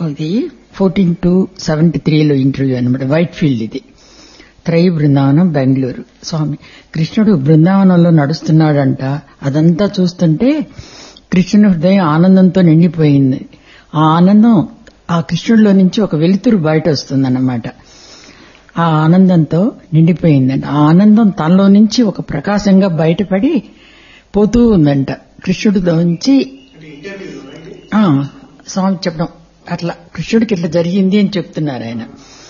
అది fourteen to seventy త్రీలో interview అనమాట వైట్ ఫీల్డ్ ఇది త్రై బృందావనం బెంగళూరు స్వామి కృష్ణుడు బృందావనంలో నడుస్తున్నాడంట అదంతా చూస్తుంటే కృష్ణుని హృదయం ఆనందంతో నిండిపోయింది ఆ ఆనందం ఆ కృష్ణుడిలో నుంచి ఒక వెలుతురు బయట వస్తుందన్నమాట ఆ ఆనందంతో నిండిపోయిందంట ఆ ఆనందం తనలో నుంచి ఒక ప్రకాశంగా బయటపడి పోతూ ఉందంట కృష్ణుడిలోంచి ఆ, స్వామి చెప్పడం అట్లా కృష్ణుడికి ఇట్లా జరిగింది అని చెప్తున్నారు ఆయన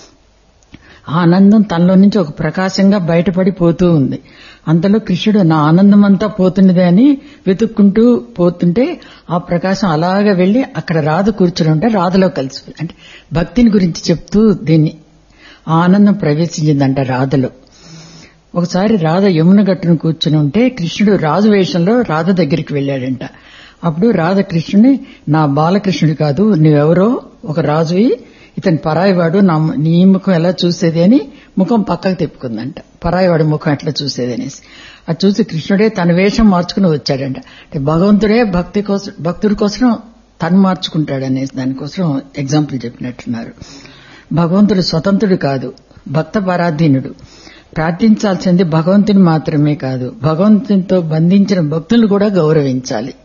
ఆ ఆనందం తనలో నుంచి ఒక ప్రకాశంగా బయటపడి పోతూ ఉంది అంతలో కృష్ణుడు నా ఆనందం అంతా పోతున్నదే అని వెతుక్కుంటూ పోతుంటే ఆ ప్రకాశం అలాగా వెళ్లి అక్కడ రాధ కూర్చుని ఉంటే రాధలో కలిసి అంటే భక్తిని గురించి చెప్తూ దీన్ని ఆ ఆనందం ప్రవేశించిందంట రాధలో ఒకసారి రాధ యమున గట్టును కూర్చుని ఉంటే కృష్ణుడు రాజు వేషంలో రాధ దగ్గరికి వెళ్ళాడంట అప్పుడు రాధ కృష్ణుని నా బాలకృష్ణుడు కాదు నువ్వెవరో ఒక రాజువి ఇతని పరాయివాడు నా నీ ముఖం ఎలా చూసేది అని ముఖం పక్కకు తిప్పుకుందంట పరాయివాడి ముఖం ఎట్లా చూసేది అనేసి అది చూసి కృష్ణుడే తన వేషం మార్చుకుని వచ్చాడంట అంటే భగవంతుడే భక్తి కోసం భక్తుడి కోసం తను మార్చుకుంటాడు అనేసి దానికోసం ఎగ్జాంపుల్ చెప్పినట్టున్నారు భగవంతుడు స్వతంత్రుడు కాదు భక్త పరాధీనుడు ప్రార్థించాల్సింది భగవంతుని మాత్రమే కాదు భగవంతునితో బంధించిన భక్తులను కూడా గౌరవించాలి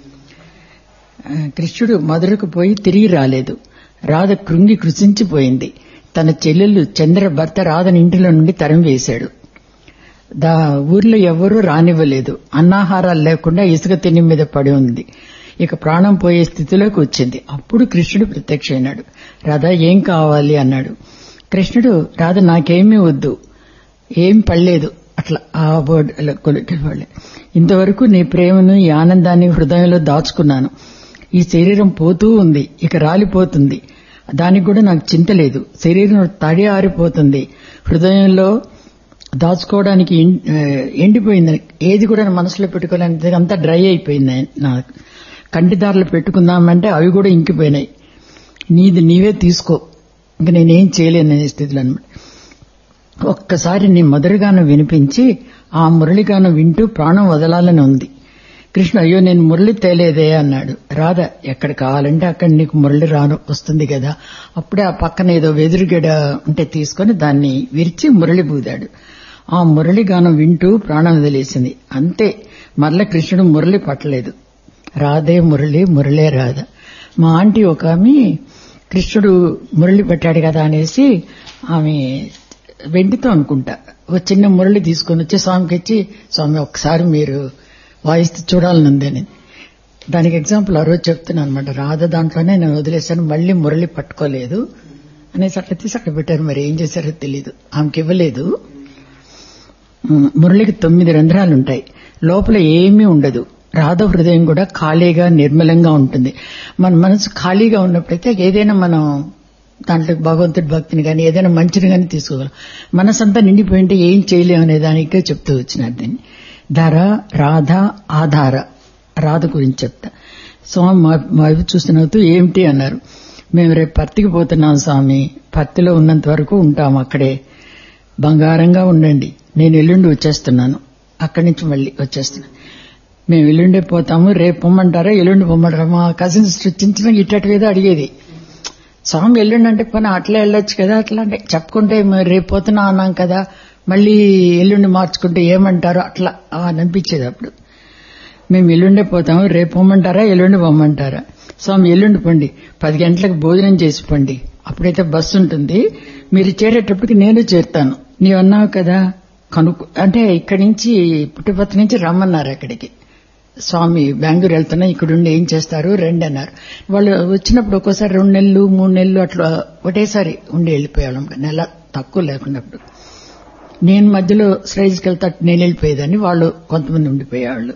ఆ, కృష్ణుడు మధురకు పోయి తిరిగి రాలేదు రాధ కృంగి కృషించిపోయింది తన చెల్లెలు చంద్ర భర్త రాధని ఇంటిలో నుండి తరం వేశాడు దా ఊర్లో ఎవరూ రానివ్వలేదు అన్నాహారాలు లేకుండా ఇసుక తిని మీద పడి ఉంది ఇక ప్రాణం పోయే స్థితిలోకి వచ్చింది అప్పుడు కృష్ణుడు ప్రత్యక్షమైనాడు రాధ ఏం కావాలి అన్నాడు కృష్ణుడు రాధ నాకేమీ వద్దు ఏం పడలేదు అట్లా ఆ వర్డ్ కొలికేవాళ్ళే ఇంతవరకు నీ ప్రేమను ఈ ఆనందాన్ని హృదయంలో దాచుకున్నాను ఈ శరీరం పోతూ ఉంది ఇక రాలిపోతుంది దానికి కూడా నాకు చింత లేదు శరీరం తడి ఆరిపోతుంది హృదయంలో దాచుకోవడానికి ఎం- ఆ, ఎండిపోయింది ఏది కూడా నా మనసులో పెట్టుకోలేని అంతా డ్రై అయిపోయింది నా కంటిదారులు పెట్టుకుందామంటే అవి కూడా ఇంకిపోయినాయి నీది నీవే తీసుకో ఇంక నేనేం చేయలేను అనే స్థితిలో అనమాట ఒక్కసారి నీ మధురగానం వినిపించి ఆ మురళిగానం వింటూ ప్రాణం వదలాలని ఉంది కృష్ణ అయ్యో నేను మురళి తేలేదే అన్నాడు రాధ ఎక్కడ కావాలంటే అక్కడ నీకు మురళి రాను వస్తుంది కదా అప్పుడే ఆ పక్కన ఏదో వెదురుగడ ఉంటే తీసుకొని దాన్ని విరిచి మురళి బూదాడు ఆ మురళి గానం వింటూ ప్రాణం వదిలేసింది అంతే మరల కృష్ణుడు మురళి పట్టలేదు రాధే మురళి మురళే రాధ మా ఆంటీ ఒక ఆమె కృష్ణుడు మురళి పెట్టాడు కదా అనేసి ఆమె వెండితో అనుకుంటా ఒక చిన్న మురళి తీసుకొని వచ్చి స్వామికి ఇచ్చి స్వామి ఒకసారి మీరు వాయిస్తూ చూడాలని ఉందని దానికి ఎగ్జాంపుల్ ఆ రోజు చెప్తున్నాను అనమాట రాధ దాంట్లోనే నేను వదిలేశాను మళ్ళీ మురళి పట్టుకోలేదు అనేసి అట్లా తీసి అక్కడ పెట్టారు మరి ఏం చేశారో తెలియదు ఆమెకి ఇవ్వలేదు ఉమ్, మురళికి తొమ్మిది రంధ్రాలు ఉంటాయి లోపల ఏమీ ఉండదు రాధ హృదయం కూడా ఖాళీగా నిర్మలంగా ఉంటుంది మన మనసు ఖాళీగా ఉన్నప్పుడైతే ఏదైనా మనం దాంట్లో భగవంతుడి భక్తిని కానీ ఏదైనా మంచిని కానీ తీసుకోగలం మనసంతా నిండిపోయింటే ఏం చేయలేము అనే దానికే చెప్తూ వచ్చినారు దీన్ని ధర రాధ ఆధార రాధ గురించి చెప్తా స్వామి మా మా వైపు చూసి నవ్వుతూ ఏమిటి అన్నారు మేము రేపు పత్తికి పోతున్నాం స్వామి పత్తిలో ఉన్నంత వరకు ఉంటాం అక్కడే బంగారంగా ఉండండి నేను ఎల్లుండి వచ్చేస్తున్నాను అక్కడి నుంచి మళ్ళీ వచ్చేస్తున్నాను మేము ఎల్లుండే పోతాము రేపు పొమ్మంటారా ఎల్లుండి పొమ్మంటారా మా కజిన్స్ చిన్న చిన్న ఇట్టటి మీద అడిగేది స్వామి ఎల్లుండి అంటే పని అట్లా వెళ్ళొచ్చు కదా అట్లా అంటే చెప్పుకుంటే మేము రేపు పోతున్నా అన్నాం కదా మళ్ళీ ఎల్లుండి మార్చుకుంటే ఏమంటారు అట్లా ఆ అని అనిపించేది అప్పుడు మేము ఎల్లుండే పోతాము రేపు పొమ్మంటారా ఎల్లుండి పొమ్మంటారా స్వామి ఎల్లుండి పండి పది గంటలకు భోజనం చేసి పండి అప్పుడైతే బస్సు ఉంటుంది మీరు చేరేటప్పటికి నేను చేరుతాను నీవు అన్నావు కదా కనుక్కు అంటే ఇక్కడి నుంచి పుట్టుపత్తి నుంచి రమ్మన్నారు అక్కడికి స్వామి బెంగళూరు వెళ్తున్నా ఇక్కడుండి ఏం చేస్తారు రండి అన్నారు వాళ్ళు వచ్చినప్పుడు ఒక్కోసారి రెండు నెలలు మూడు నెలలు అట్లా ఒకటేసారి ఉండి వెళ్ళిపోయేవాళ్ళం నెల తక్కువ లేకుండా అప్పుడు నేను మధ్యలో స్టేజ్కి వెళ్తా నేను వెళ్ళిపోయేదాన్ని వాళ్ళు కొంతమంది ఉండిపోయేవాళ్ళు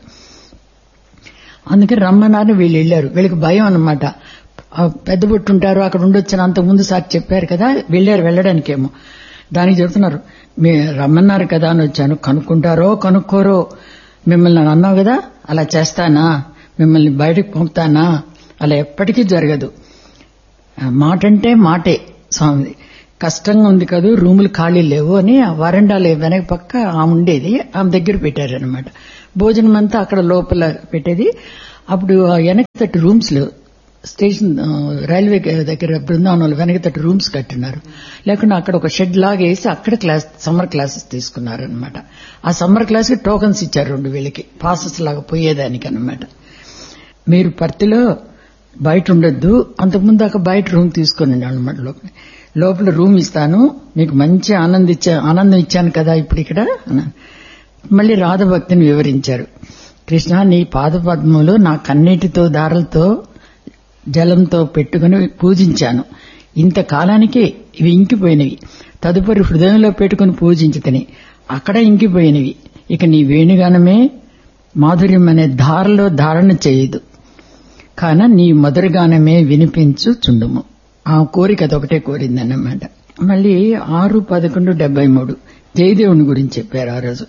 అందుకే రమ్మన్నారు వీళ్ళు వెళ్ళారు వీళ్ళకి భయం అన్నమాట ఆ పెద్ద బొట్టు ఉంటారు అక్కడ ఉండొచ్చిన అంత ముందు సార్ చెప్పారు కదా వెళ్ళారు వెళ్ళడానికేమో దానికి చెబుతున్నారు మీ రమ్మన్నారు కదా అని వచ్చాను కనుక్కుంటారో కనుక్కోరో మిమ్మల్ని నేను అన్నావు కదా అలా చేస్తానా మిమ్మల్ని బయటకు పంపుతానా అలా ఎప్పటికీ జరగదు ఆ మాట అంటే మాటే స్వామిది కష్టంగా ఉంది కదా రూములు ఖాళీ లేవు అని ఆ వరండాలో వెనక పక్క ఆమె ఉండేది ఆమె దగ్గర పెట్టారనమాట భోజనం అంతా అక్కడ లోపల పెట్టేది అప్పుడు ఆ వెనక తట్టు రూమ్స్ లో స్టేషన్ ఆ, రైల్వే దగ్గర బృందావనంలో వెనక తట్టు రూమ్స్ కట్టినారు లేకుండా అక్కడ ఒక షెడ్ లాగా వేసి అక్కడ క్లాస్ సమ్మర్ క్లాసెస్ తీసుకున్నారు అనమాట ఆ సమ్మర్ క్లాస్ కి టోకన్స్ ఇచ్చారు రెండు వీళ్ళకి పాసెస్ లాగా పోయేదానికి అనమాట మీరు పర్తిలో బయట ఉండొద్దు అంతకుముందు దాకా బయట రూమ్ తీసుకొని అనమాట లోపల లోపల రూమ్ ఇస్తాను మీకు మంచి ఆనందం ఇచ్చా ఆనందం ఇచ్చాను కదా ఇప్పుడు ఇక్కడ అన్నాను. మళ్ళీ రాధభక్తిని వివరించారు కృష్ణ నీ పాదపద్మములు నా కన్నీటితో దారలతో జలంతో పెట్టుకుని పూజించాను ఇంతకాలానికి ఇవి ఇంకిపోయినవి తదుపరి హృదయంలో పెట్టుకుని పూజించుతని అక్కడ ఇంకిపోయినవి ఇక నీ వేణుగానమే మాధుర్యం అనే ధారలో ధారణ చేయదు కాన నీ మధురగానమే వినిపించు చుండుము ఆ కోరిక అదొకటే కోరిందన్నమాట మళ్ళీ ఆరు పదకొండు డెబ్బై మూడు జయదేవుని గురించి చెప్పారు ఆ రోజు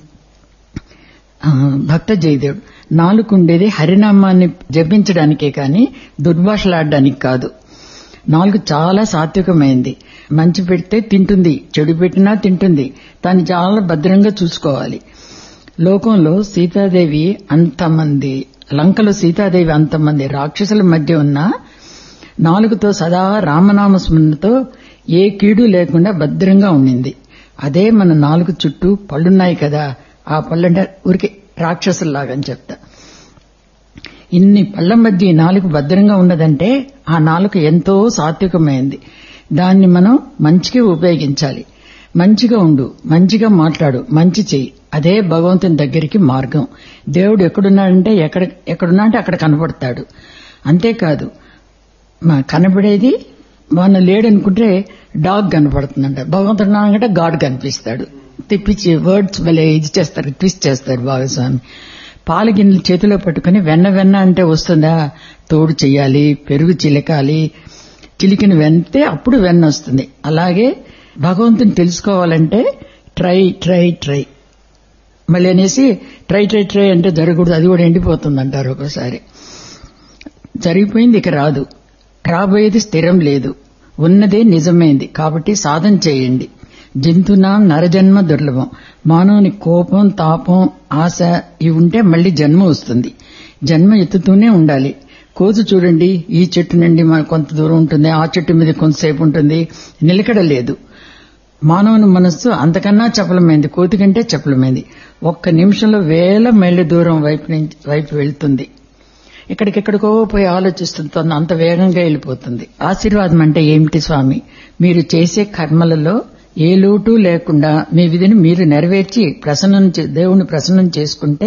ఆ, భక్త జయదేవుడు నాలుగుండేది హరినామాన్ని జపించడానికే కాని దుర్భాషలాడడానికి కాదు నాలుగు చాలా సాత్వికమైంది మంచి పెడితే తింటుంది చెడు పెట్టినా తింటుంది దాన్ని చాలా భద్రంగా చూసుకోవాలి లోకంలో సీతాదేవి అంతమంది లంకలో సీతాదేవి అంతమంది రాక్షసుల మధ్య ఉన్న నాలుగుతో సదా రామనామ స్మరణతో ఏ కీడు లేకుండా భద్రంగా ఉండింది అదే మన నాలుగు చుట్టూ పళ్ళున్నాయి కదా ఆ పళ్ళంటే ఊరికే రాక్షసుల్లాగా అని చెప్తా ఇన్ని పళ్ళ మధ్య ఈ నాలుగు భద్రంగా ఉన్నదంటే ఆ నాలుగు ఎంతో సాత్వికమైంది దాన్ని మనం మంచిగా ఉపయోగించాలి మంచిగా ఉండు మంచిగా మాట్లాడు మంచి చెయ్యి అదే భగవంతుని దగ్గరికి మార్గం దేవుడు ఎక్కడున్నాడంటే ఎక్కడ ఎక్కడున్నా అంటే అక్కడ కనపడతాడు అంతేకాదు మా కనబడేది మన లేడనుకుంటే డాగ్ కనపడుతుందంట భగవంతుడు నాకంటే గాడ్ కనిపిస్తాడు తెప్పించి వర్డ్స్ భలే ఇది చేస్తారు ట్విస్ట్ చేస్తారు బాగా స్వామి పాల గిన్నెలు చేతిలో పట్టుకుని వెన్న వెన్న అంటే వస్తుందా తోడు చెయ్యాలి పెరుగు చిలకాలి చిలికిన వెంతే అప్పుడు వెన్న వస్తుంది అలాగే భగవంతుని తెలుసుకోవాలంటే ట్రై ట్రై ట్రై మళ్ళీ అనేసి ట్రై ట్రై ట్రై అంటే జరగకూడదు అది కూడా ఎండిపోతుంది అంటారు ఒకసారి జరిగిపోయింది ఇక రాదు రాబోయేది స్థిరం లేదు ఉన్నదే నిజమైంది కాబట్టి సాధన చేయండి జంతునాం నరజన్మ దుర్లభం మానవుని కోపం తాపం ఆశ ఇవి ఉంటే మళ్ళీ జన్మ వస్తుంది జన్మ ఎత్తుతూనే ఉండాలి కోతు చూడండి ఈ చెట్టు నుండి మన కొంత దూరం ఉంటుంది ఆ చెట్టు మీద కొంతసేపు ఉంటుంది నిలకడ లేదు మానవుని మనస్సు అంతకన్నా చపలమైంది కోతి కంటే చపలమైంది ఒక్క నిమిషంలో వేల మైళ్ళ దూరం వైపు నుంచి వైపు వెళ్తుంది ఎక్కడికెక్కడికో పోయి ఆలోచిస్తుంది అంత వేగంగా వెళ్ళిపోతుంది ఆశీర్వాదం అంటే ఏమిటి స్వామి మీరు చేసే కర్మలలో ఏ లోటు లేకుండా మీ విధిని మీరు నెరవేర్చి ప్రసన్నం చే- దేవుని ప్రసన్నం చేసుకుంటే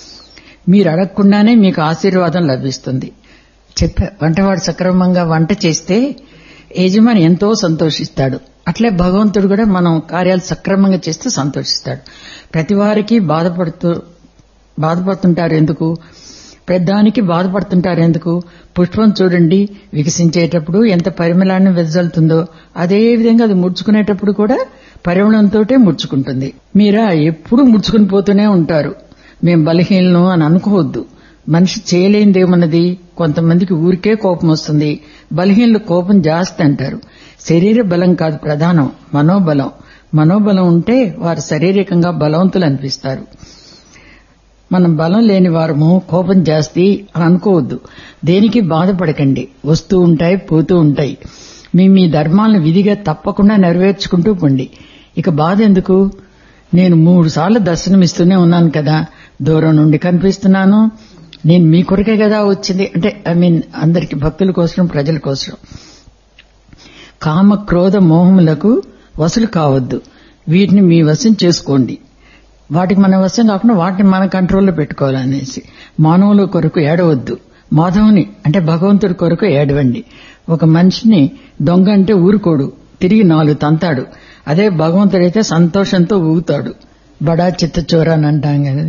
మీరు అడగకుండానే మీకు ఆశీర్వాదం లభిస్తుంది చెప్పా వంటవాడు సక్రమంగా వంట చేస్తే యజమాని ఎంతో సంతోషిస్తాడు అట్లే భగవంతుడు కూడా మనం కార్యాలు సక్రమంగా చేస్తే సంతోషిస్తాడు ప్రతి వారికి బాధపడుతూ బాధపడుతుంటారు ఎందుకు పెద్దానికి బాధపడుతుంటారు ఎందుకు పుష్పం చూడండి వికసించేటప్పుడు ఎంత పరిమళాన్ని వెదజల్లుతుందో అదే విధంగా అది ముడుచుకునేటప్పుడు కూడా పరిమళంతో ముడుచుకుంటుంది మీరా ఎప్పుడు ముడుచుకుని పోతూనే ఉంటారు మేం బలహీనను అని అనుకోవద్దు మనిషి చేయలేనిదేమన్నది కొంతమందికి ఊరికే కోపం వస్తుంది బలహీనలు కోపం జాస్తి అంటారు శరీర బలం కాదు ప్రధానం మనోబలం మనోబలం ఉంటే వారు శారీరకంగా బలవంతులు అనిపిస్తారు మనం బలం లేని వారము కోపం జాస్తి అని అనుకోవద్దు దేనికి బాధపడకండి వస్తూ ఉంటాయి పోతూ ఉంటాయి మీ మీ ధర్మాలను విధిగా తప్పకుండా నెరవేర్చుకుంటూ పండి ఇక బాధ ఎందుకు నేను మూడు సార్లు దర్శనమిస్తూనే ఉన్నాను కదా దూరం నుండి కనిపిస్తున్నాను నేను మీ కొరకే కదా వచ్చింది అంటే ఐ మీన్ అందరికి భక్తుల కోసం ప్రజల కోసం కామ క్రోధ మోహములకు వసలు కావద్దు వీటిని మీ వశం చేసుకోండి వాటికి మన వశం కాకుండా వాటిని మన కంట్రోల్లో పెట్టుకోవాలనేసి మానవుల కొరకు ఏడవద్దు మాధవుని అంటే భగవంతుడి కొరకు ఏడవండి ఒక మనిషిని దొంగ అంటే ఊరుకోడు తిరిగి నాలుగు తంతాడు అదే భగవంతుడైతే సంతోషంతో ఊగుతాడు బడా చిత్త చోర అని అంటాం కదా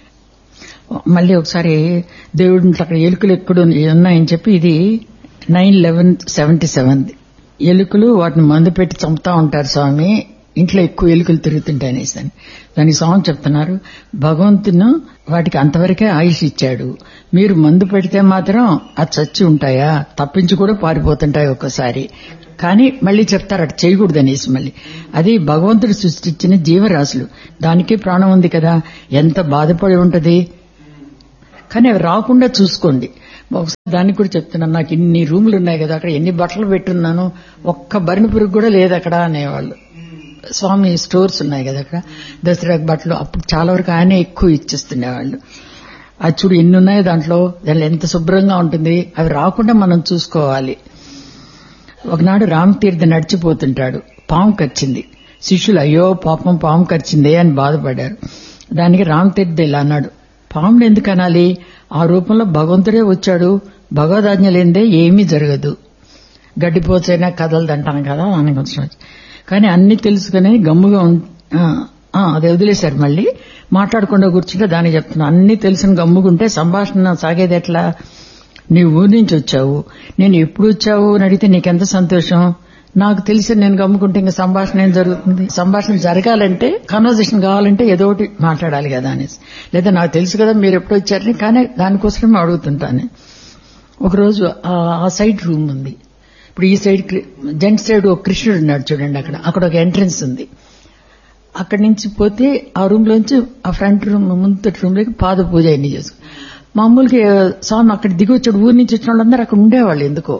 మళ్ళీ ఒకసారి దేవుడి ఇంట్లో అక్కడ ఎలుకలు ఎక్కడ ఉన్నాయని చెప్పి ఇది నైన్ లెవెన్ సెవెంటీ సెవెన్ ఎలుకలు వాటిని మందు పెట్టి చంపుతా ఉంటారు స్వామి ఇంట్లో ఎక్కువ ఎలుకలు తిరుగుతుంటాయి అనేసి అని. దానికి స్వామి చెప్తున్నారు భగవంతును వాటికి అంతవరకే ఆయుష్ ఇచ్చాడు మీరు మందు పెడితే మాత్రం అది చచ్చి ఉంటాయా తప్పించి కూడా పారిపోతుంటాయి ఒక్కసారి కానీ మళ్ళీ చెప్తారు అటు చేయకూడదు అనేసి మళ్ళీ అది భగవంతుడు సృష్టించిన జీవరాశులు దానికి ప్రాణం ఉంది కదా ఎంత బాధపడి ఉంటది కానీ అవి రాకుండా చూసుకోండి ఒకసారి దానికి కూడా చెప్తున్నాను నాకు ఇన్ని రూములు ఉన్నాయి కదా అక్కడ ఎన్ని బట్టలు పెట్టున్నాను ఒక్క బరిని పురుగు కూడా లేదు అక్కడ అనేవాళ్ళు స్వామి స్టోర్స్ ఉన్నాయి కదా అక్కడ దసరా బట్టలు అప్పుడు చాలా వరకు ఆయనే ఎక్కువ ఇచ్చిస్తుండేవాళ్ళు అది చూడు ఎన్ని ఉన్నాయి దాంట్లో దాంట్లో ఎంత శుభ్రంగా ఉంటుంది అవి రాకుండా మనం చూసుకోవాలి ఒకనాడు రామతీర్థ నడిచిపోతుంటాడు పాము కరిచింది శిష్యులు అయ్యో పాపం పాము కరిచిందే అని బాధపడారు దానికి రామతీర్థ ఇలా అన్నాడు పాముడు ఎందుకు అనాలి ఆ రూపంలో భగవంతుడే వచ్చాడు భగవదాజ్ఞ లేనిదే ఏమీ జరగదు గడ్డిపోచైనా కదలదంటాను కదా దానికి వచ్చిన కానీ అన్ని తెలుసుకుని గమ్ముగా ఉం- ఆ, ఆ, అది వదిలేశారు మళ్ళీ మాట్లాడకుండా కూర్చుంటే దానికి చెప్తున్నా అన్ని తెలిసిన గమ్ముకుంటే సంభాషణ సాగేది ఎట్లా నీ ఊరి నుంచి వచ్చావు నేను ఎప్పుడు వచ్చావు అని అడిగితే నీకెంత సంతోషం నాకు తెలిసి నేను గమ్ముకుంటే ఇంకా సంభాషణ ఏం జరుగుతుంది సంభాషణ జరగాలంటే కన్వర్జేషన్ కావాలంటే ఏదో ఒకటి మాట్లాడాలి కదా అనేసి లేదా నాకు తెలుసు కదా మీరు ఎప్పుడు వచ్చారని కానీ దానికోసమే అడుగుతుంటాను ఒకరోజు ఆ- ఆ సైడ్ రూమ్ ఉంది ఇప్పుడు ఈ సైడ్ జెంట్ సైడ్ ఒక కృష్ణుడు ఉన్నాడు చూడండి అక్కడ అక్కడ ఒక ఎంట్రన్స్ ఉంది అక్కడి నుంచి పోతే ఆ రూమ్ లోంచి ఆ ఫ్రంట్ రూమ్ ముందటి రూమ్ లోకి పాద పూజ అన్ని చేసుకో మామూలుగా స్వామి అక్కడ దిగి వచ్చాడు ఊరి నుంచి వచ్చిన వాళ్ళందరూ అక్కడ ఉండేవాళ్ళు ఎందుకో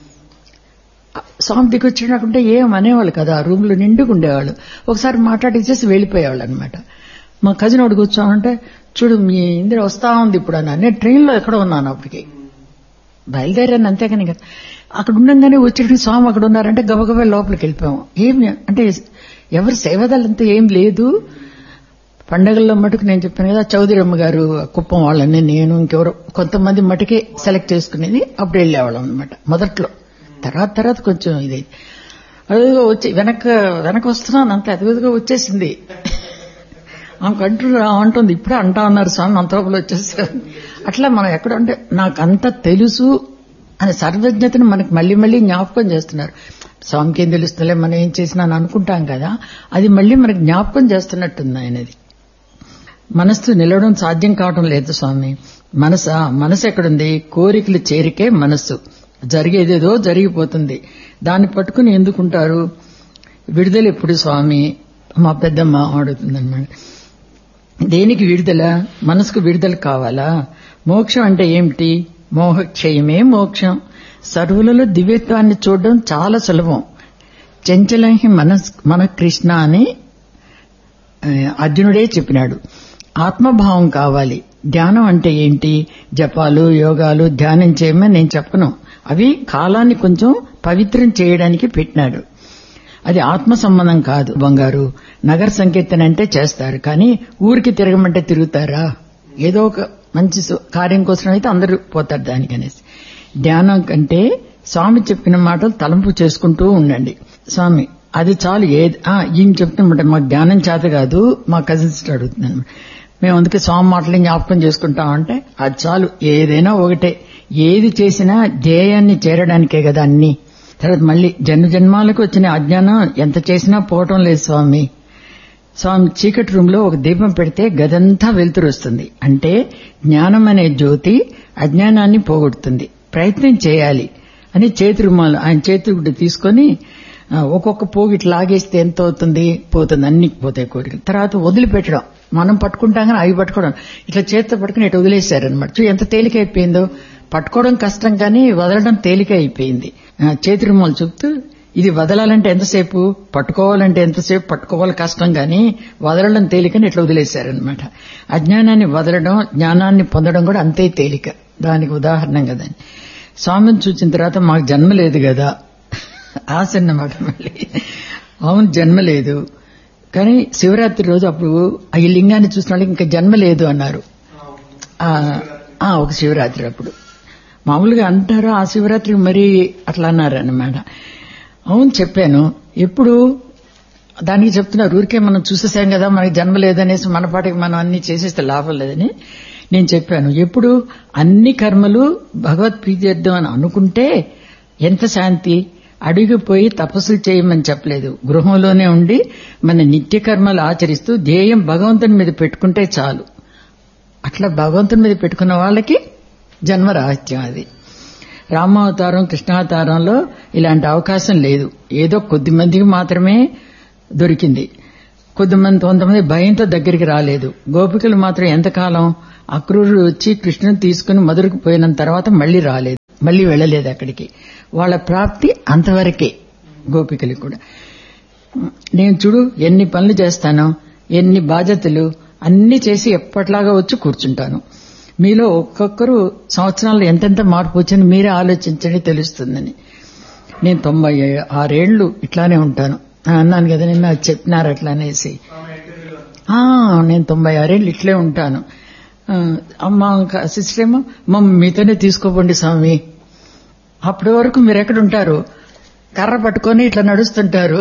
స్వామి దిగి వచ్చినట్టుంటే ఏం అనేవాళ్ళు కదా ఆ రూమ్ లో నిండుగా ఉండేవాళ్ళు ఒకసారి మాట్లాడిచ్చేసి వెళ్ళిపోయేవాళ్ళు అనమాట మా కజిన్ ఒకటి కూర్చోమంటే చూడు మీ ఇందిర వస్తా ఉంది ఇప్పుడు అన్న నేను ట్రైన్ లో ఎక్కడ ఉన్నాను అప్పటికి బయలుదేరాను అంతేగాని కదా అక్కడ ఉండగానే వచ్చేటికి స్వామి అక్కడ ఉన్నారంటే గబగబా లోపలికి వెళ్ళిపోయాము ఏమి అంటే ఎవరి సేవదాలంతా ఏం లేదు పండగల్లో మటుకు నేను చెప్పాను కదా చౌదరమ్మ గారు కుప్పం వాళ్ళని నేను ఇంకెవరో కొంతమంది మటుకే సెలెక్ట్ చేసుకునేది అప్పుడు వెళ్ళేవాళ్ళం అనమాట మొదట్లో తర్వాత తర్వాత కొంచెం ఇది అదిగో వచ్చి వెనక వెనక వస్తున్నాను అంతే అదిగోదిగా వచ్చేసింది ఆమె కంటూ అంటుంది ఇప్పుడే అంటా ఉన్నారు స్వామి అంతలోపల వచ్చేసారు అట్లా మనం ఎక్కడ అంటే నాకు అంత తెలుసు అనే సర్వజ్ఞతను మనకి మళ్ళీ మళ్ళీ జ్ఞాపకం చేస్తున్నారు స్వామికి ఏం తెలుస్తుందిలే మనం ఏం చేసినా అని అనుకుంటాం కదా అది మళ్ళీ మనకి జ్ఞాపకం చేస్తున్నట్టుంది ఆయనది మనస్సు నిలవడం సాధ్యం కావడం లేదు స్వామి మనస మనసు ఎక్కడుంది కోరికలు చేరికే మనస్సు జరిగేదేదో జరిగిపోతుంది దాన్ని పట్టుకుని ఎందుకుంటారు విడుదల ఎప్పుడు స్వామి మా పెద్దమ్మ అడుగుతుందన్నమాట దేనికి విడుదల మనసుకు విడుదల కావాలా మోక్షం అంటే ఏమిటి మోహక్షయమే మోక్షం సర్వులలో దివ్యత్వాన్ని చూడడం చాలా సులభం చంచలహి మనస్ మన కృష్ణ అని ఆ, అర్జునుడే చెప్పినాడు ఆత్మభావం కావాలి ధ్యానం అంటే ఏంటి జపాలు యోగాలు ధ్యానం చేయమని నేను చెప్పను అవి కాలాన్ని కొంచెం పవిత్రం చేయడానికి పెట్టినాడు అది ఆత్మ సంబంధం కాదు బంగారు నగర సంకీర్తన అంటే చేస్తారు కానీ ఊరికి తిరగమంటే తిరుగుతారా ఏదో ఒక మంచి సు- కార్యం కోసం అయితే అందరూ పోతారు దానికనేసి ధ్యానం కంటే స్వామి చెప్పిన మాటలు తలంపు చేసుకుంటూ ఉండండి స్వామి అది చాలు ఏది ఆ, ఈయన చెప్తున్నమాట మాకు ధ్యానం చేత కాదు మా కజిన్స్ అడుగుతున్నాను మేము అందుకే స్వామి మాటలు జ్ఞాపకం చేసుకుంటామంటే అది చాలు ఏదైనా ఒకటే ఏది చేసినా ధ్యేయాన్ని చేరడానికే కదా అన్ని తర్వాత మళ్ళీ జన్మ జన్మాలకు వచ్చిన అజ్ఞానం ఎంత చేసినా పోవటం లేదు స్వామి స్వామి చీకటి రూమ్ లో ఒక దీపం పెడితే గదంతా వెలుతురు వస్తుంది అంటే జ్ఞానం అనే జ్యోతి అజ్ఞానాన్ని పోగొడుతుంది ప్రయత్నం చేయాలి అని చేతి రుమాలు ఆయన చేతి గుడ్డ తీసుకొని ఆ, ఒక్కొక్క పోగు ఇట్లా లాగేస్తే ఎంత అవుతుంది పోతుంది అన్ని పోతాయి కోరికలు తర్వాత వదిలిపెట్టడం మనం పట్టుకుంటాం కానీ అవి పట్టుకోవడం ఇట్లా చేతితో పట్టుకుని ఇట్లా వదిలేశారనమాట చూ ఎంత తేలిక అయిపోయిందో పట్టుకోవడం కష్టం కానీ వదలడం తేలిక అయిపోయింది ఆ, చేతి రుమాలు చెప్తూ ఇది వదలాలంటే ఎంతసేపు పట్టుకోవాలంటే ఎంతసేపు పట్టుకోవాలి కష్టం కానీ వదలడం తేలికని ఇట్లా వదిలేశారనమాట అజ్ఞానాన్ని వదలడం జ్ఞానాన్ని పొందడం కూడా అంతే తేలిక దానికి ఉదాహరణ కదా స్వామిని చూసిన తర్వాత మాకు జన్మ లేదు కదా ఆశ అన్నమాట మళ్ళీ అవును జన్మ లేదు కానీ శివరాత్రి రోజు అప్పుడు ఆ ఈ లింగాన్ని చూసిన వాళ్ళకి ఇంకా జన్మ లేదు అన్నారు ఆ, ఆ, ఒక శివరాత్రి అప్పుడు మామూలుగా అంటారు ఆ శివరాత్రి మరీ అట్లా అన్నారు అన్నమాట అవును చెప్పాను ఎప్పుడు దానికి చెప్తున్నారు ఊరికే మనం చూసేసాం కదా మనకి జన్మ లేదనేసి మన పాటికి మనం అన్ని చేసేస్తే లాభం లేదని నేను చెప్పాను ఎప్పుడు అన్ని కర్మలు భగవత్ ప్రీత్యర్థం అని అనుకుంటే ఎంత శాంతి అడిగిపోయి తపస్సులు చేయమని చెప్పలేదు గృహంలోనే ఉండి మన నిత్య కర్మలు ఆచరిస్తూ ధ్యేయం భగవంతుని మీద పెట్టుకుంటే చాలు అట్లా భగవంతుని మీద పెట్టుకున్న వాళ్ళకి జన్మ రహస్యం అది రామావతారం కృష్ణావతారంలో ఇలాంటి అవకాశం లేదు ఏదో కొద్ది మందికి మాత్రమే దొరికింది కొద్దిమంది కొంతమంది భయంతో దగ్గరికి రాలేదు గోపికలు మాత్రం ఎంతకాలం అక్రూరుడు వచ్చి కృష్ణుని తీసుకుని మధురకు పోయిన తర్వాత మళ్లీ రాలేదు మళ్ళీ వెళ్ళలేదు అక్కడికి వాళ్ళ ప్రాప్తి అంతవరకే గోపికలు కూడా నేను చూడు ఎన్ని పనులు చేస్తానో ఎన్ని బాధ్యతలు అన్ని చేసి ఎప్పట్లాగా వచ్చి కూర్చుంటాను మీలో ఒక్కొక్కరు సంవత్సరాలు ఎంతెంత మార్పు వచ్చింది మీరే ఆలోచించండి తెలుస్తుందని నేను తొంభై ఆరేళ్లు ఇట్లానే ఉంటాను అని అన్నాను కదా నిన్న చెప్పినారు అట్లా అనేసి ఆ, నేను తొంభై ఆరేళ్ళు ఇట్లే ఉంటాను ఆ, అమ్మ సిస్టర్ ఏమో మమ్మ మీతోనే తీసుకోపోండి స్వామి అప్పటి వరకు మీరు ఎక్కడ ఉంటారు కర్ర పట్టుకొని ఇట్లా నడుస్తుంటారు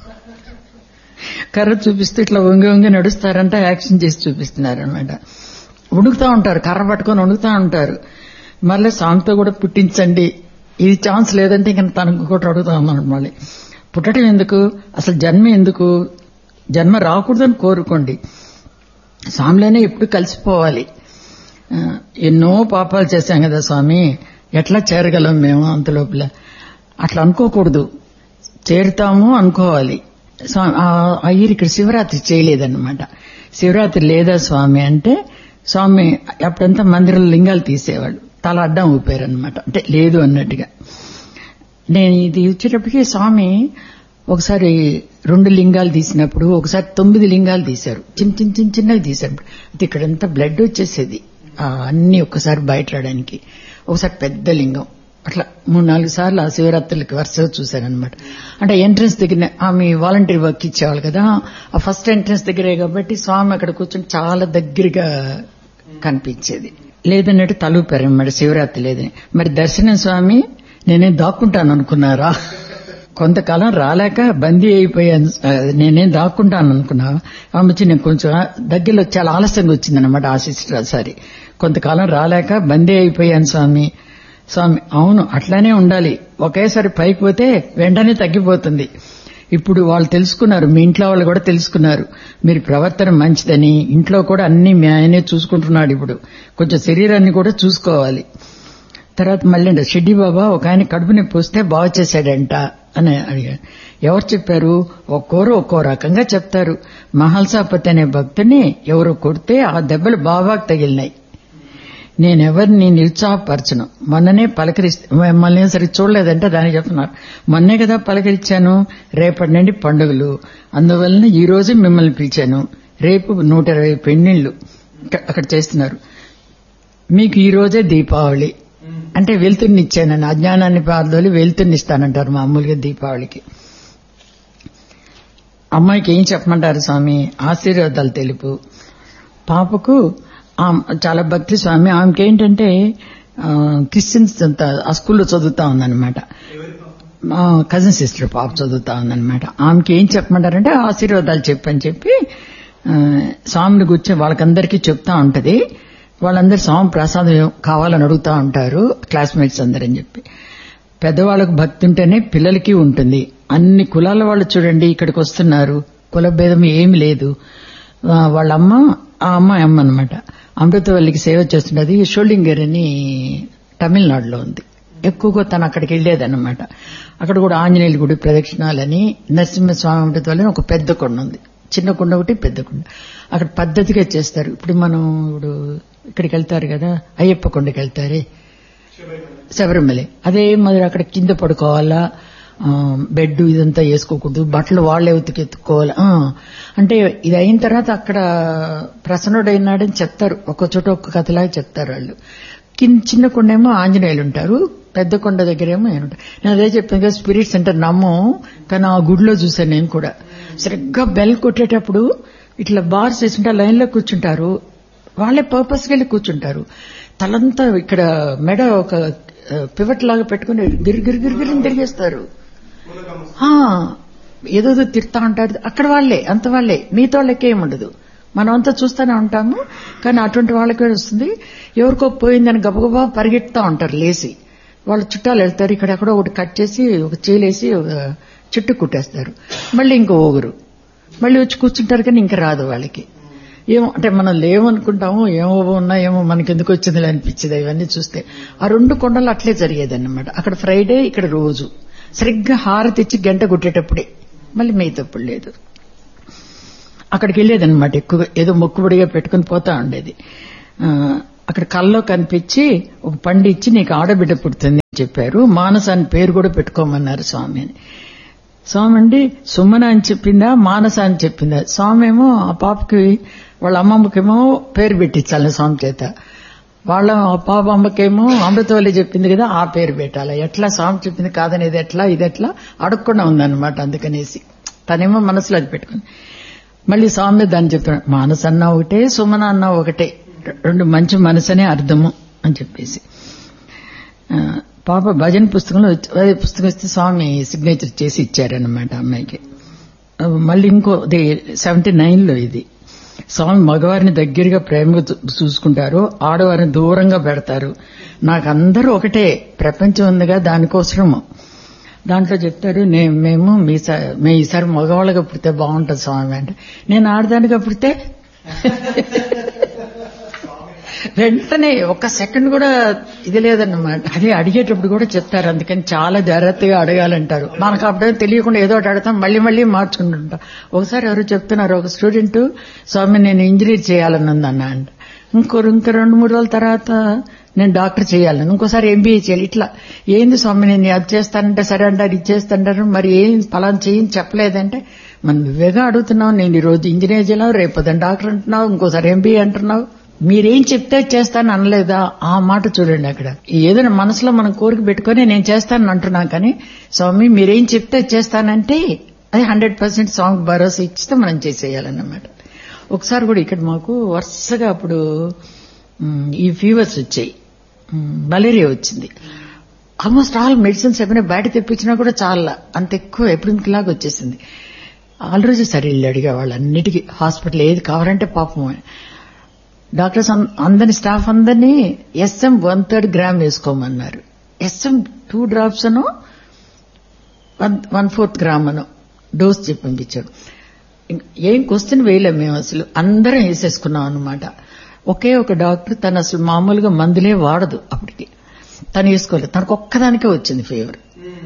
కర్ర చూపిస్తూ ఇట్లా వంగి వంగి నడుస్తారంట యాక్షన్ చేసి చూపిస్తున్నారు అనమాట ఉణుకుతా ఉంటారు కర్ర పట్టుకొని ఉణుకుతా ఉంటారు మళ్ళీ స్వామితో కూడా పుట్టించండి ఇది ఛాన్స్ లేదంటే ఇంకా తనకు కూడా అడుగుతాం మనం మళ్ళీ పుట్టడం ఎందుకు అసలు జన్మ ఎందుకు జన్మ రాకూడదని కోరుకోండి స్వామిలోనే ఎప్పుడు కలిసిపోవాలి ఆ, ఎన్నో పాపాలు చేశాం కదా స్వామి ఎట్లా చేరగలం మేము అంత లోపల అట్లా అనుకోకూడదు చేరుతాము అనుకోవాలి స్వామి ఆ అయ్యర్ ఇక్కడ శివరాత్రి చేయలేదన్నమాట శివరాత్రి లేదా స్వామి అంటే స్వామి అప్పుడంతా మందిరంలో లింగాలు తీసేవాళ్ళు తల అడ్డం ఊపారనమాట అంటే లేదు అన్నట్టుగా నేను ఇది వచ్చేటప్పటికి స్వామి ఒకసారి రెండు లింగాలు తీసినప్పుడు ఒకసారి తొమ్మిది లింగాలు తీశారు చిన్న చిన్న చిన్న చిన్నవి తీశారు అయితే ఇక్కడంతా బ్లడ్ వచ్చేసేది ఆ అన్ని ఒక్కసారి బయటరావడానికి ఒకసారి పెద్ద లింగం అట్లా మూడు నాలుగు సార్లు ఆ శివరాత్రులకి వరుసగా చూశానమాట అంటే ఎంట్రన్స్ దగ్గర ఆమె వాలంటీర్ వర్క్ ఇచ్చేవాళ్ళు కదా ఆ ఫస్ట్ ఎంట్రన్స్ దగ్గరే కాబట్టి స్వామి అక్కడ కూర్చొని చాలా దగ్గరగా కనిపించేది లేదన్నట్టు తలూపారనమాట శివరాత్రి లేదని మరి దర్శనం స్వామి నేనే దాక్కుంటాను అనుకున్నారా కొంతకాలం రాలేక బందీ అయిపోయాను ఆ, నేనేం దాక్కుంటాను అనుకున్నా ఆమె వచ్చి నేను కొంచెం దగ్గరలో చాలా ఆలస్యంగా వచ్చిందనమాట ఆ సిస్టర్ సారి కొంతకాలం రాలేక బందీ అయిపోయాను స్వామి స్వామి అవును అట్లానే ఉండాలి ఒకేసారి పైకి పోతే వెంటనే తగ్గిపోతుంది ఇప్పుడు వాళ్ళు తెలుసుకున్నారు మీ ఇంట్లో వాళ్ళు కూడా తెలుసుకున్నారు మీరు ప్రవర్తన మంచిదని ఇంట్లో కూడా అన్ని మీ ఆయనే చూసుకుంటున్నాడు ఇప్పుడు కొంచెం శరీరాన్ని కూడా చూసుకోవాలి తర్వాత మళ్ళీ అంట, షెడ్డి బాబా ఒక ఆయన కడుపు నొప్పి వస్తే బాగు చేశాడంట అని అడిగాడు ఎవరు చెప్పారు ఒక్కోరు ఒక్కో రకంగా చెప్తారు మహల్సాపతి అనే భక్తుని ఎవరో కొడితే ఆ దెబ్బలు బాబాకు తగిలినాయి నేనెవరిని నిరుత్సాహపరచను మొన్ననే పలకరిస్తే మిమ్మల్ని సరి చూడలేదంటే దానికి చెప్తున్నారు మొన్నే కదా పలకరించాను రేపటి నుండి పండుగలు అందువలన ఈ రోజు మిమ్మల్ని పిలిచాను రేపు నూట ఇరవై పెళ్లిళ్ళు అక్కడ చేస్తున్నారు మీకు ఈ రోజే దీపావళి అంటే వెలుతురిని ఇచ్చానని అజ్ఞానాన్ని పారదోలి వెలుతురిని ఇస్తానంటారు మామూలుగా దీపావళికి అమ్మాయికి ఏం చెప్పమంటారు స్వామి ఆశీర్వాదాలు తెలుపు పాపకు ఆమ్- చాలా భక్తి స్వామి ఆమెకి ఏంటంటే ఆ, క్రిస్టియన్స్ అంతా ఆ స్కూల్లో చదువుతా ఉందన్నమాట మా కజిన్ సిస్టర్ పాప చదువుతా ఉందన్నమాట ఆమెకి ఏం చెప్పమంటారంటే ఆశీర్వాదాలు చెప్పని చెప్పి ఆ, స్వామిని కూర్చొని వాళ్ళకందరికీ చెప్తా ఉంటది వాళ్ళందరూ స్వామి ప్రసాదం కావాలని అడుగుతా ఉంటారు క్లాస్మేట్స్ అందరని చెప్పి పెద్దవాళ్ళకు భక్తి ఉంటేనే పిల్లలకి ఉంటుంది అన్ని కులాల వాళ్ళు చూడండి ఇక్కడికి వస్తున్నారు కుల భేదం ఏమి లేదు ఆ, వాళ్ళ అమ్మ ఆ అమ్మాయి అమ్మ అనమాట అమృతవల్లికి సేవ చేస్తున్నది షోల్డింగర్ అని తమిళనాడులో ఉంది ఎక్కువగా తను అక్కడికి వెళ్ళేదన్నమాట అక్కడ కూడా ఆంజనేయుల గుడి ప్రదక్షిణాలని నరసింహస్వామి అమృతవల్లి అని ఒక పెద్ద కొండ ఉంది చిన్న కొండ ఒకటి పెద్ద కొండ అక్కడ పద్ధతిగా చేస్తారు ఇప్పుడు మనం ఇప్పుడు ఇక్కడికి వెళ్తారు కదా అయ్యప్ప కొండకి వెళ్తారే శబరిమల అదే మరి అక్కడ కింద పడుకోవాలా ఆ, బెడ్ ఇదంతా వేసుకోకూడదు బట్టలు వాళ్ళే ఉతికెత్తుకోవాలి ఆ, అంటే ఇది అయిన తర్వాత అక్కడ ప్రసన్నుడైనాడని చెప్తారు ఒక చోట ఒక్క కథలాగా చెప్తారు వాళ్ళు కింద చిన్న కొండ ఏమో ఆంజనేయులు ఉంటారు పెద్ద కొండ దగ్గర ఏమో ఆయన ఉంటారు నేను అదే చెప్పాను కదా స్పిరిట్స్ సెంటర్ నమ్మం కానీ ఆ గుడిలో చూశాను నేను కూడా సరిగ్గా బెల్ కొట్టేటప్పుడు ఇట్లా బార్స్ వేసుంటే లైన్ లో కూర్చుంటారు వాళ్ళే పర్పస్ వెళ్ళి కూర్చుంటారు తలంతా ఇక్కడ మెడ ఒక పివట్ లాగా పెట్టుకుని గిరి గిరి గిరి గిరిని తిరిగేస్తారు ఆ, ఏదోదో తిడతా ఉంటారు అక్కడ వాళ్ళే అంత వాళ్ళే మిగతా వాళ్ళకి ఏముండదు మనం అంతా చూస్తూనే ఉంటాము కానీ అటువంటి వాళ్ళకి వస్తుంది ఎవరికో పోయిందని గబగబా పరిగెత్తా ఉంటారు లేచి వాళ్ళ చుట్టాలు వెళ్తారు ఇక్కడ ఎక్కడో ఒకటి కట్ చేసి ఒక చేలేసి ఒక చుట్టు కుట్టేస్తారు మళ్ళీ ఇంకో ఓగురు మళ్ళీ వచ్చి కూర్చుంటారు కానీ ఇంకా రాదు వాళ్ళకి ఏమో అంటే మనం లేవనుకుంటాము ఏమో ఉన్నా ఏమో మనకి ఎందుకు వచ్చింది అనిపించింది ఇవన్నీ చూస్తే ఆ రెండు కొండలు అట్లే జరిగేదన్నమాట అక్కడ ఫ్రైడే ఇక్కడ రోజు సరిగ్గా హారతి ఇచ్చి గంట కొట్టేటప్పుడే మళ్ళీ మిగతప్పుడు లేదు అక్కడికి వెళ్ళేదన్నమాట ఎక్కువగా ఏదో మొక్కుబడిగా పెట్టుకుని పోతా ఉండేది ఆ, అక్కడ కల్లో కనిపించి ఒక పండు ఇచ్చి నీకు ఆడబిడ్డ పుడుతుంది అని చెప్పారు మానస అని పేరు కూడా పెట్టుకోమన్నారు స్వామి అని స్వామి అండి సుమన అని చెప్పిందా మానస అని చెప్పిందా స్వామి ఏమో ఆ పాపకి వాళ్ళ అమ్మమ్మకేమో పేరు పెట్టించాలి స్వామి చేత వాళ్ళ పాప అమ్మకేమో అమృతవల్లి చెప్పింది కదా ఆ పేరు పెట్టాలి ఎట్లా స్వామి చెప్పింది కాదనేది ఎట్లా ఇది ఎట్లా అడగకుండా ఉందన్నమాట అందుకనేసి తనేమో మనసులో అది పెట్టుకుంది మళ్ళీ స్వామి దాన్ని చెప్తున్నాడు మానస అన్న ఒకటే సుమన అన్న ఒకటే రెండు మంచి మనసనే అర్థము అని చెప్పేసి ఆ, పాప భజన పుస్తకంలో వచ్చి- అదే పుస్తకం వస్తే స్వామి సిగ్నేచర్ చేసి ఇచ్చారనమాట అమ్మాయికి ఆ, మళ్ళీ ఇంకో సెవెంటీ నైన్ లో ఇది స్వామి మగవారిని దగ్గరగా ప్రేమగా చూ- చూసుకుంటారు ఆడవారిని దూరంగా పెడతారు నాకు అందరూ ఒకటే ప్రపంచం ఉందిగా దానికోసము దాంట్లో చెప్తారు నే- మేము మీ స- మేము ఈసారి మగవాళ్ళగా పుడితే బాగుంటుంది స్వామి అంటే నేను ఆడదానిగా పుడితే వెంటనే ఒక్క సెకండ్ కూడా ఇది లేదన్నమాట అది అడిగేటప్పుడు కూడా చెప్తారు అందుకని చాలా జాగ్రత్తగా అడగాలంటారు మనకు అప్పుడే తెలియకుండా ఏదో ఒకటి అడతాం మళ్ళీ మళ్ళీ మార్చుకుంటుంటాం ఒకసారి ఎవరు చెప్తున్నారు ఒక స్టూడెంట్ స్వామి నేను ఇంజనీర్ చేయాలని ఉందన్న అంట ఇంకో ఇంకో రెండు మూడు రోజుల తర్వాత నేను డాక్టర్ చేయాలని ఇంకోసారి ఎంబీఏ చేయాలి ఇట్లా ఏంది స్వామి నేను అది చేస్తానంటే సరే అంటారు ఇది చేస్తాంటారు మరి ఏం ఫలానా చేయని చెప్పలేదంటే మరి నువ్వేగా అడుగుతున్నావు నేను ఈ రోజు ఇంజనీర్ చేయాలి రేపు పొద్దున్న డాక్టర్ అంటున్నావు ఇంకోసారి ఎంబీఏ అంటున్నావు మీరేం చెప్తే చేస్తాను అనలేదా ఆ మాట చూడండి అక్కడ ఏదైనా మనసులో మనం కోరిక పెట్టుకొని నేను చేస్తానని అంటున్నాం కానీ స్వామి మీరేం చెప్తే చేస్తానంటే అది హండ్రెడ్ పర్సెంట్ స్వామి భరోసా ఇచ్చితే మనం చేసేయాలన్నమాట ఒకసారి కూడా ఇక్కడ మాకు వరుసగా అప్పుడు మ్, ఈ ఫీవర్స్ వచ్చాయి మ్, మలేరియా వచ్చింది ఆల్మోస్ట్ ఆల్ మెడిసిన్స్ ఏమైనా బయట తెప్పించినా కూడా చాలా అంత ఎక్కువ ఎప్పుడు లాగా వచ్చేసింది ఆల్రెడీ సరే వెళ్ళి అడిగా వాళ్ళు అన్నిటికీ హాస్పిటల్ ఏది కావాలంటే పాపం డాక్టర్స్ అం- అందరి స్టాఫ్ అందరినీ ఎస్ఎం వన్ థర్డ్ గ్రామ్ వేసుకోమన్నారు ఎస్ఎం టూ డ్రాప్స్ అను వన్ వన్ ఫోర్త్ గ్రామ్ అను డోస్ చెప్పి పంపించాడు ఇంక ఏం క్వశ్చన్ వేయలేం మేము అసలు అందరం వేసేసుకున్నాం అనమాట ఒకే ఒక డాక్టర్ తను అసలు మామూలుగా మందులే వాడదు అప్పటికి తను వేసుకోలేదు తనకు ఒక్కదానికే వచ్చింది ఫీవర్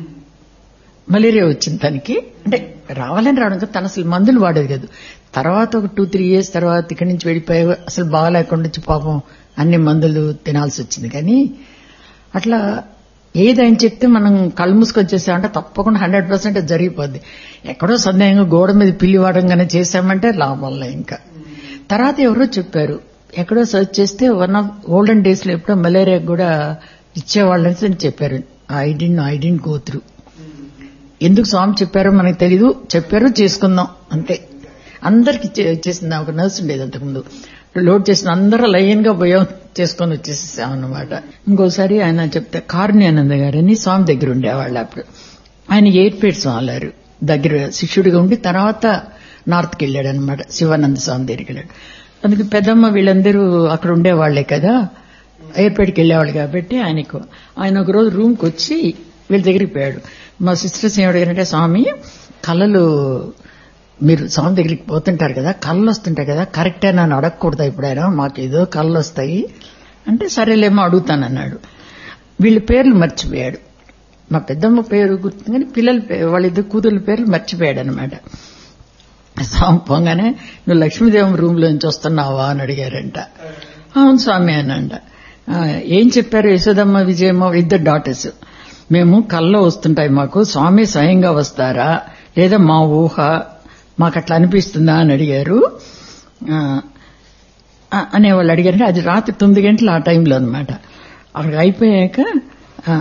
మలేరియా వచ్చింది తనకి అంటే రావాలని రావడం కాదు, తను అసలు మందులు వాడేది కాదు తర్వాత ఒక టూ త్రీ ఇయర్స్ తర్వాత ఇక్కడి నుంచి వెళ్ళిపోయి అసలు బాగాలేకుండా వచ్చి పాపం అన్ని మందులు తినాల్సి వచ్చింది కానీ అట్లా ఏదని చెప్తే మనం కళ్ళు మూసుకొని చేసామంటే తప్పకుండా హండ్రెడ్ పర్సెంట్ జరిగిపోద్ది ఎక్కడో సందేహంగా గోడ మీద పిల్లి వాడంగానే చేశామంటే లాభంలే ఇంకా తర్వాత ఎవరో చెప్పారు ఎక్కడో సర్చ్ చేస్తే వన్ ఆఫ్ ఓల్డెన్ డేస్ లో ఎప్పుడో మలేరియా కూడా ఇచ్చేవాళ్ళని చెప్పారు I didn't I didn't go through ఎందుకు స్వామి చెప్పారో మనకు తెలీదు చెప్పారు చేసుకుందాం అంతే అందరికి చేసింది ఒక నర్స్ ఉండేది అంతకుముందు లోడ్ చేసిన అందరూ లైన్ గా పోయాం చేసుకొని వచ్చేసాం అన్నమాట ఇంకోసారి ఆయన చెప్తే కారుణ్యానంద గారని స్వామి దగ్గర ఉండేవాళ్ళు అప్పుడు ఆయన ఎయిట్ పేట్స్ వాళ్ళారు దగ్గర శిష్యుడిగా ఉండి తర్వాత నార్త్కి వెళ్ళాడు అనమాట శివానంద స్వామి దగ్గరికి వెళ్ళాడు అందుకు పెద్దమ్మ వీళ్ళందరూ అక్కడ ఉండేవాళ్లే కదా ఎయిర్పేట్కి వెళ్ళేవాళ్ళు కాబట్టి ఆయనకు ఆయన ఒక రోజు రూమ్కి వచ్చి వీళ్ళ దగ్గరికి పోయాడు మా సిస్టర్స్ ఏమడిగారంటే స్వామి కళలు మీరు స్వామి దగ్గరికి పోతుంటారు కదా కళ్ళు వస్తుంటాయి కదా కరెక్టే నన్ను అడగకూడదా ఇప్పుడైనా మాకు ఏదో కళ్ళు వస్తాయి అంటే సరేలేమో అడుగుతానన్నాడు వీళ్ళ పేర్లు మర్చిపోయాడు మా పెద్దమ్మ పేరు గుర్తు కానీ పిల్లల పే- వాళ్ళిద్దరు కూతుర్ల పేర్లు మర్చిపోయాడు అనమాట స్వామి పోగానే నువ్వు లక్ష్మీదేవం రూమ్ లోంచి వస్తున్నావా అని అడిగారంట అవును స్వామి అనంట "ఆ, ఏం చెప్పారు యశోదమ్మ విజయమ్మ ఇద్దరు డాటర్స్ మేము కల్లో వస్తుంటాయి మాకు స్వామి స్వయంగా వస్తారా లేదా మా ఊహ మాకు అట్లా అనిపిస్తుందా అని అడిగారు ఆ, ఆ, అనేవాళ్ళు అడిగారంటే అది రాత్రి తొమ్మిది గంటలు ఆ టైంలో అనమాట అక్కడికి అయిపోయాక ఆ,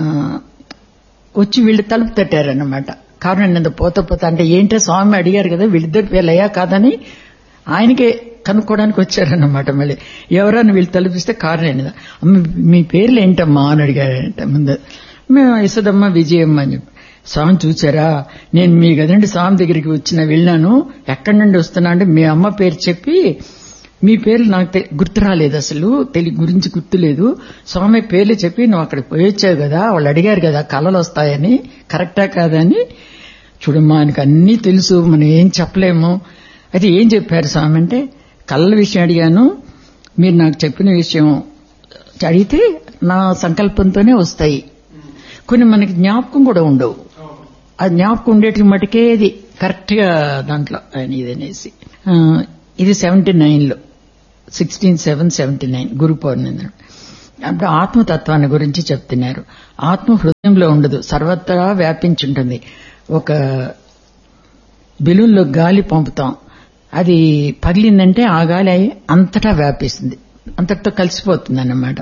వచ్చి వీళ్ళు తలుపు తట్టారన్నమాట కారణం నేను పోతా పోతా అంటే ఏంటో స్వామి అడిగారు కదా వీళ్ళిద్దరు పేర్లయ్యా కాదని ఆయనకే కనుక్కోవడానికి వచ్చారన్నమాట మళ్ళీ ఎవరన్నా వీళ్ళు తలుపిస్తే కారణం అమ్మ మీ పేర్లు ఏంటమ్మా అని అడిగారంట ముందు మేము యశోదమ్మ విజయమ్మ అని చెప్పి స్వామి చూసారా నేను మీ గదండి స్వామి దగ్గరికి వచ్చిన వెళ్ళాను ఎక్కడి నుండి వస్తున్నా అంటే మీ అమ్మ పేరు చెప్పి మీ పేర్లు నాకు తె- గుర్తు రాలేదు అసలు తెలి గురించి గుర్తులేదు స్వామి పేర్లు చెప్పి నువ్వు అక్కడికి పోయొచ్చావు కదా వాళ్ళు అడిగారు కదా కళలు వస్తాయని కరెక్టా కాదని చూడమ్మా ఆయనకు అన్నీ తెలుసు మనం ఏం చెప్పలేము అయితే ఏం చెప్పారు స్వామి అంటే కళ్ళ విషయం అడిగాను మీరు నాకు చెప్పిన విషయం అడిగితే నా సంకల్పంతోనే వస్తాయి కొన్ని మనకి జ్ఞాపకం కూడా ఉండవు ఆ జ్ఞాపకం ఉండేటి మటుకే ఇది కరెక్ట్ గా దాంట్లో ఆయన ఇదనేసి ఆ, ఇది సెవెంటీ నైన్ లో sixteen seven seventy nine Guru Purnima నాడు. అప్పుడు ఆత్మతత్వాన్ని గురించి చెప్తున్నారు ఆత్మ హృదయంలో ఉండదు సర్వత్రా వ్యాపించుంటుంది ఒక బెలూన్లో గాలి పంపుతాం అది పగిలిందంటే ఆ గాలి అంతటా వ్యాపిస్తుంది అంతటితో కలిసిపోతుంది అన్నమాట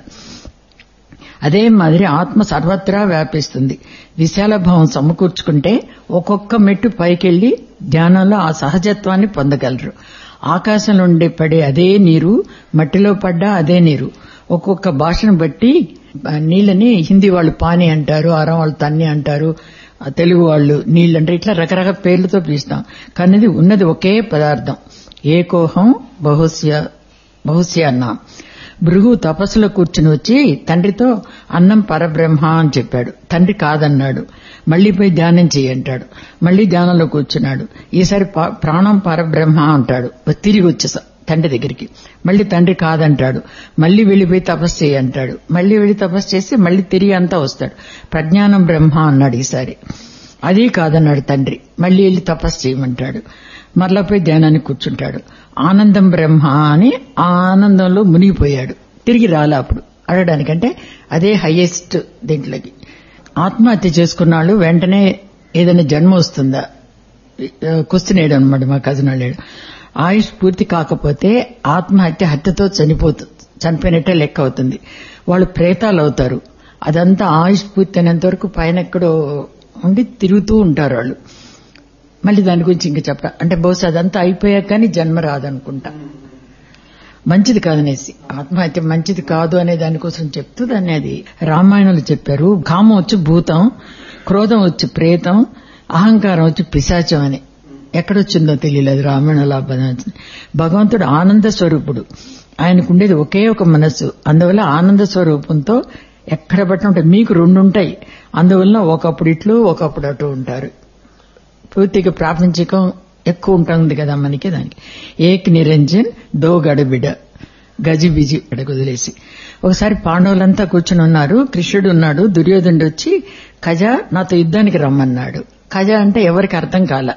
అదే మాదిరి ఆత్మ సర్వత్రా వ్యాపిస్తుంది విశాల భావం సమకూర్చుకుంటే ఒక్కొక్క మెట్టు పైకెళ్లి ధ్యానంలో ఆ సహజత్వాన్ని పొందగలరు ఆకాశం నుండి పడే అదే నీరు మట్టిలో పడ్డా అదే నీరు ఒక్కొక్క భాషను బట్టి ఆ నీళ్ళని హిందీ వాళ్ళు పాని అంటారు అరం వాళ్ళు తన్ని అంటారు ఆ తెలుగు వాళ్ళు నీళ్ళు అంటారు ఇట్లా రకరకాల పేర్లతో పిలుస్తాం కానీ ఇది ఉన్నది ఒకే పదార్థం ఏకోహం బహుశ్య బహుశ్య అన్నాం భృగు తపస్సులో కూర్చుని వచ్చి తండ్రితో అన్నం పరబ్రహ్మ అని చెప్పాడు తండ్రి కాదన్నాడు మళ్లీ పోయి ధ్యానం చేయంటాడు మళ్లీ ధ్యానంలో కూర్చున్నాడు ఈసారి పా- ప్రాణం పరబ్రహ్మ అంటాడు తిరిగి వచ్చేసా తండ్రి దగ్గరికి మళ్లీ తండ్రి కాదంటాడు మళ్లీ వెళ్లిపోయి తపస్సు చేయంటాడు మళ్లీ వెళ్లి తపస్సు చేసి మళ్లీ తిరిగి అంతా వస్తాడు ప్రజ్ఞానం బ్రహ్మ అన్నాడు ఈసారి అది కాదన్నాడు తండ్రి మళ్లీ వెళ్లి తపస్సు చేయమంటాడు మరలా పోయి ధ్యానానికి కూర్చుంటాడు ఆనందం బ్రహ్మ అని ఆ ఆనందంలో మునిగిపోయాడు తిరిగి రాలే అప్పుడు అడగడానికంటే అదే హైయెస్ట్ దీంట్లోకి ఆత్మహత్య చేసుకున్నాళ్ళు వెంటనే ఏదైనా జన్మ వస్తుందా క్వశ్చన్ వేయడం అనమాట మా కజిన్ వాళ్ళాడు ఆయుష్ పూర్తి కాకపోతే ఆత్మహత్య హత్యతో చనిపోతుంది చనిపోయినట్టే లెక్క అవుతుంది వాళ్ళు ప్రేతాలు అవుతారు అదంతా ఆయుష్ పూర్తి అయినంత వరకు పైన ఎక్కడో ఉండి తిరుగుతూ ఉంటారు వాళ్ళు మళ్ళీ దాని గురించి ఇంకా చెప్ప అంటే బహుశా అదంతా అయిపోయాక కానీ జన్మ రాదనుకుంటా మంచిది కాదనేసి ఆత్మహత్య మంచిది కాదు అనే దానికోసం చెప్తూ దాన్ని అది రామాయణంలో చెప్పారు కామం వచ్చి భూతం క్రోధం వచ్చి ప్రేతం అహంకారం వచ్చి పిశాచం అని ఎక్కడొచ్చిందో తెలియలేదు రామాయణంలో ఆ పదం వచ్చింది. భగవంతుడు ఆనంద స్వరూపుడు ఆయనకుండేది ఒకే ఒక మనస్సు అందువల్ల ఆనంద స్వరూపంతో ఎక్కడ పట్టిన ఉంటాయి మీకు రెండు ఉంటాయి అందువల్ల ఒకప్పుడు ఇట్లు ఒకప్పుడు అటు ఉంటారు పూర్తిగా ప్రాపంచికం ఎక్కువ ఉంటుంది కదా మనకి దానికి ఏక్ నిరంజన్ దో గడబిడ గజి బిజి అడగ వదిలేసి ఒకసారి పాండవులంతా కూర్చుని ఉన్నారు కృష్ణుడు ఉన్నాడు దుర్యోధనుడు వచ్చి ఖజ నాతో యుద్ధానికి రమ్మన్నాడు ఖజ అంటే ఎవరికి అర్థం కాల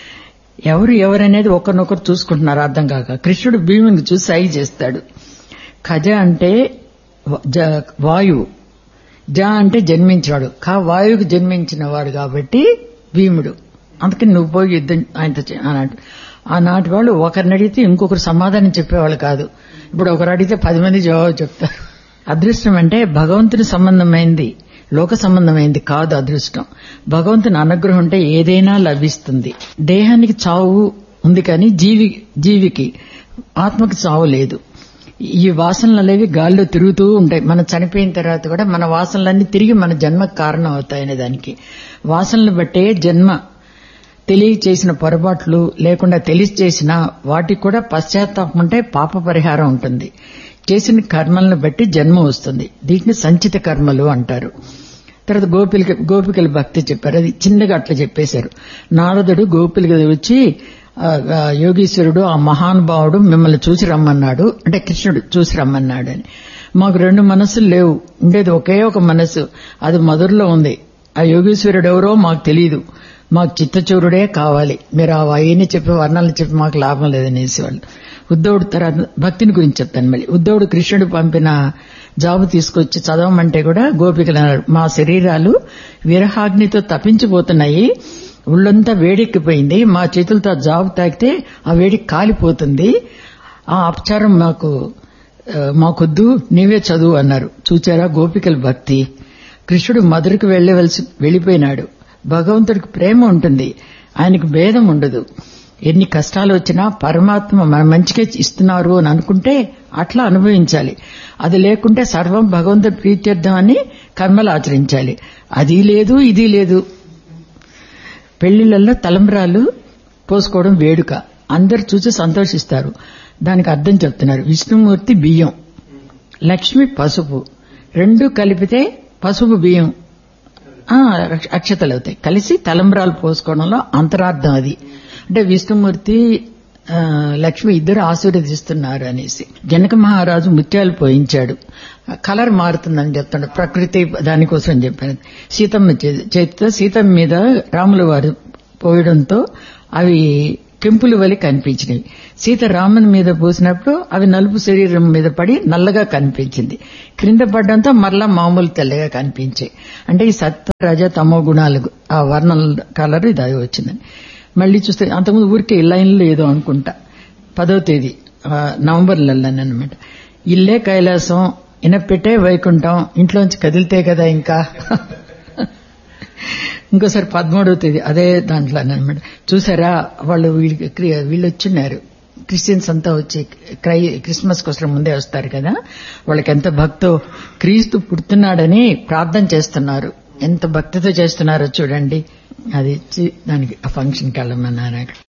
ఎవరు ఎవరనేది ఒకరినొకరు చూసుకుంటున్నారు అర్థం కాక కృష్ణుడు భీముని చూసి సై చేస్తాడు ఖజ అంటే వ- జ- వాయువు జ అంటే జన్మించాడు కా వాయువుకి జన్మించిన వాడు కాబట్టి భీముడు అందుకని నువ్వు పోయి యుద్ధం ఆయనతో చే- అన్నాడు ఆనాటి వాళ్ళు ఒకరిని అడిగితే ఇంకొకరు సమాధానం చెప్పేవాళ్ళు కాదు ఇప్పుడు ఒకరు అడిగితే పది మంది జవాబు చెప్తారు అదృష్టం అంటే భగవంతుని సంబంధమైంది లోక సంబంధమైంది కాదు అదృష్టం భగవంతుని అనుగ్రహం ఉంటే ఏదైనా లభిస్తుంది దేహానికి చావు ఉంది కానీ జీవి జీవికి ఆత్మకి చావు లేదు ఈ వాసనలు అనేవి గాల్లో తిరుగుతూ ఉంటాయి మనం చనిపోయిన తర్వాత కూడా మన వాసనలన్నీ తిరిగి మన జన్మకు కారణం అవుతాయనే దానికి వాసనలు బట్టే జన్మ తెలియ చేసిన పొరపాట్లు లేకుండా తెలిసి చేసిన వాటికి కూడా పశ్చాత్తాపం ఉంటే పాప పరిహారం ఉంటుంది చేసిన కర్మలను బట్టి జన్మ వస్తుంది దీన్ని సంచిత కర్మలు అంటారు తర్వాత గోపిక గోపికల భక్తి చెప్పారు అది చిన్నగా అట్లా చెప్పేశారు నారదుడు గోపిక వచ్చి ఆ, ఆ, యోగీశ్వరుడు ఆ మహానుభావుడు మిమ్మల్ని చూసి రమ్మన్నాడు అంటే కృష్ణుడు చూసి రమ్మన్నాడు అని మాకు రెండు మనస్సులు లేవు ఉండేది ఒకే ఒక మనస్సు అది మధురలో ఉంది ఆ యోగీశ్వరుడు ఎవరో మాకు తెలియదు మాకు చిత్తచూరుడే కావాలి మీరు ఆ అవన్నీ చెప్పి వర్ణాలు చెప్పి మాకు లాభం లేదనేసి వాళ్ళు ఉద్ధవుడు తర్వాత భక్తిని గురించి చెప్తాను మళ్ళీ ఉద్ధవుడు కృష్ణుడు పంపిన జాబు తీసుకొచ్చి చదవమంటే కూడా గోపికలు అన్నారు మా శరీరాలు విరహాగ్నితో తప్పించిపోతున్నాయి ఒళ్ళంతా వేడెక్కిపోయింది మా చేతులతో ఆ జాబు తాకితే ఆ వేడికి కాలిపోతుంది ఆ అపచారం మాకు ఆ, మాకొద్దు నీవే చదువు అన్నారు చూచారా గోపికల భక్తి కృష్ణుడు మధురకు వెళ్ళవలసి వెళ్ళిపోయినాడు భగవంతుడికి ప్రేమ ఉంటుంది ఆయనకు భేదం ఉండదు ఎన్ని కష్టాలు వచ్చినా పరమాత్మ మన మంచిగా ఇస్తున్నారు అని అనుకుంటే అట్లా అనుభవించాలి అది లేకుంటే సర్వం భగవంతుడి ప్రీత్యర్థం అని కర్మలు ఆచరించాలి అది లేదు ఇది లేదు పెళ్లిళ్లలో తలంబ్రాలు పోసుకోవడం వేడుక అందరు చూసి సంతోషిస్తారు దానికి అర్థం చెప్తున్నారు విష్ణుమూర్తి బియ్యం లక్ష్మి పసుపు రెండు కలిపితే పసుపు బియ్యం ఆ, అక్షతలు అవుతాయి కలిసి తలంబ్రాలు పోసుకోవడంలో అంతరార్థం అది అంటే విష్ణుమూర్తి ఆ, లక్ష్మి ఇద్దరు ఆశీర్వదిస్తున్నారు అనేసి జనక మహారాజు ముత్యాలు పోయించాడు కలర్ మారుతుందని చెప్తాడు ప్రకృతి దానికోసం చెప్పాను సీతమ్మ చే- చేతితో సీతమ్మ మీద రాముల వారు పోయడంతో అవి కెంపులు వలి కనిపించినవి సీత రాముని మీద పూసినప్పుడు అవి నలుపు శరీరం మీద పడి నల్లగా కనిపించింది క్రింద పడ్డంతో మరలా మామూలు తెల్లగా కనిపించాయి అంటే ఈ సత్వ రజ తమో గుణాలు ఆ వర్ణ కలర్ ఇది అది వచ్చిందని మళ్ళీ చూస్తే అంతకుముందు ఊరికే లైన్లో ఏదో అనుకుంటా పదో తేదీ ఆ, నవంబర్లో వెళ్ళాను అనమాట ఇల్లే కైలాసం ఇనపెట్టే వైకుంఠం ఇంట్లోంచి కదిలితే కదా ఇంకా ఇంకోసారి పదమూడవ తేదీ అదే దాంట్లో అనమాట చూసారా వాళ్ళు వీళ్ళకి క్రి- వీళ్ళు వచ్చిన్నారు క్రిస్టియన్స్ అంతా వచ్చి క్రై క్రిస్మస్ కోసం ముందే వస్తారు కదా వాళ్ళకి ఎంత భక్తో క్రీస్తు పుడుతున్నాడని ప్రార్థన చేస్తున్నారు ఎంత భక్తితో చేస్తున్నారో చూడండి అది ఇచ్చి దానికి ఆ ఫంక్షన్కి వెళ్ళమన్నారు